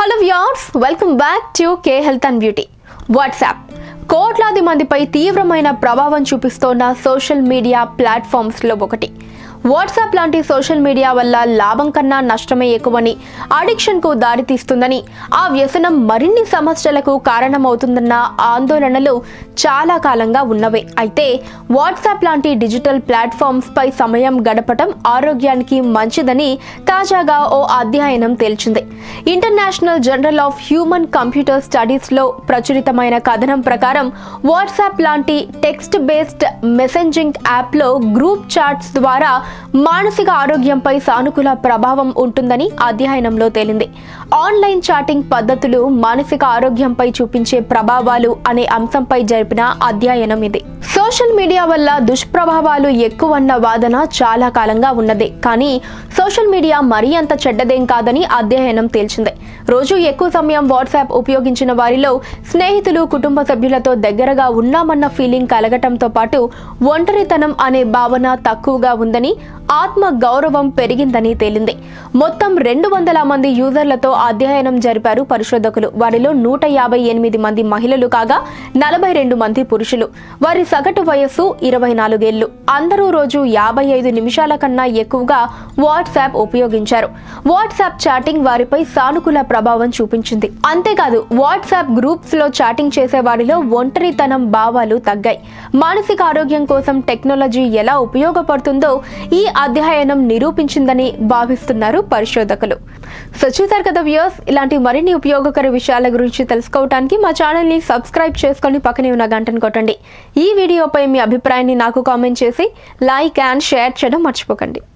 hello viewers welcome back to K health and beauty WhatsApp కోట్లాది మందిపై తీవ్రమైన ప్రభావం చూపిస్తోన్న సోషల్ మీడియా ప్లాట్ఫామ్స్లో ఒకటి వాట్సాప్ లాంటి సోషల్ మీడియా వల్ల లాభం కన్నా నష్టమే ఎక్కువని అడిక్షన్కు దారితీస్తుందని ఆ వ్యసనం మరిన్ని సమస్యలకు కారణమవుతుందన్న ఆందోళనలు చాలా కాలంగా ఉన్నవే అయితే వాట్సాప్ లాంటి డిజిటల్ ప్లాట్ఫామ్స్ పై సమయం గడపటం ఆరోగ్యానికి మంచిదని తాజాగా ఓ అధ్యయనం తేల్చింది international journal of human computer studies లో ప్రచురితమైన కథనం ప్రకారం వాట్సాప్ లాంటి టెక్స్ట్ బేస్డ్ మెసెంజింగ్ యాప్లో గ్రూప్ చాట్స్ ద్వారా మానసిక ఆరోగ్యంపై సానుకూల ప్రభావం ఉంటుందని అధ్యయనంలో తేలింది ఆన్లైన్ చాటింగ్ పద్ధతులు మానసిక ఆరోగ్యంపై చూపించే ప్రభావాలు అనే అంశంపై జరిపిన అధ్యయనం ఇది సోషల్ మీడియా వల్ల దుష్ప్రభావాలు ఎక్కువన్న వాదన చాలా కాలంగా ఉన్నదే కానీ సోషల్ మీడియా మరీ అంత చెడ్డదేం కాదని అధ్యయనం తేల్చింది రోజు ఎక్కువ సమయం వాట్సాప్ ఉపయోగించిన వారిలో స్నేహితులు కుటుంబ సభ్యులతో దగ్గరగా ఉన్నామన్న ఫీలింగ్ కలగటంతో పాటు ఒంటరితనం అనే భావన తక్కువగా ఉందని ఆత్మ గౌరవం పెరిగిందని తేలింది మొత్తం రెండు వందల మంది యూజర్లతో అధ్యయనం జరిపారు పరిశోధకులు వారిలో నూట యాభై ఎనిమిది మంది మహిళలు కాగా నలభై రెండు మంది పురుషులు వారి సగటు వయస్సు ఇరవై నాలుగేళ్లు అందరూ రోజు యాభై ఐదు నిమిషాల కన్నా ఎక్కువగా వాట్సాప్ ఉపయోగించారు వాట్సాప్ చాటింగ్ వారిపై సానుకూల ప్రభావం చూపించింది అంతేకాదు వాట్సాప్ గ్రూప్స్ లో చాటింగ్ చేసే వారిలో ఒంటరితనం భావాలు తగ్గాయి మానసిక ఆరోగ్యం కోసం టెక్నాలజీ ఎలా ఉపయోగపడుతుందో ఈ అధ్యయనం నిరూపించిందని భావిస్తున్నారు పరిశోధకులు సో చూసారు కదా వ్యూయర్స్ ఇలాంటి మరిన్ని ఉపయోగకర విషయాల గురించి తెలుసుకోవడానికి మా ఛానల్ని సబ్స్క్రైబ్ చేసుకొని పక్కనే ఉన్న గంటను కొట్టండి ఈ వీడియోపై మీ అభిప్రాయాన్ని నాకు కామెంట్ చేసి లైక్ అండ్ షేర్ చేయడం మర్చిపోకండి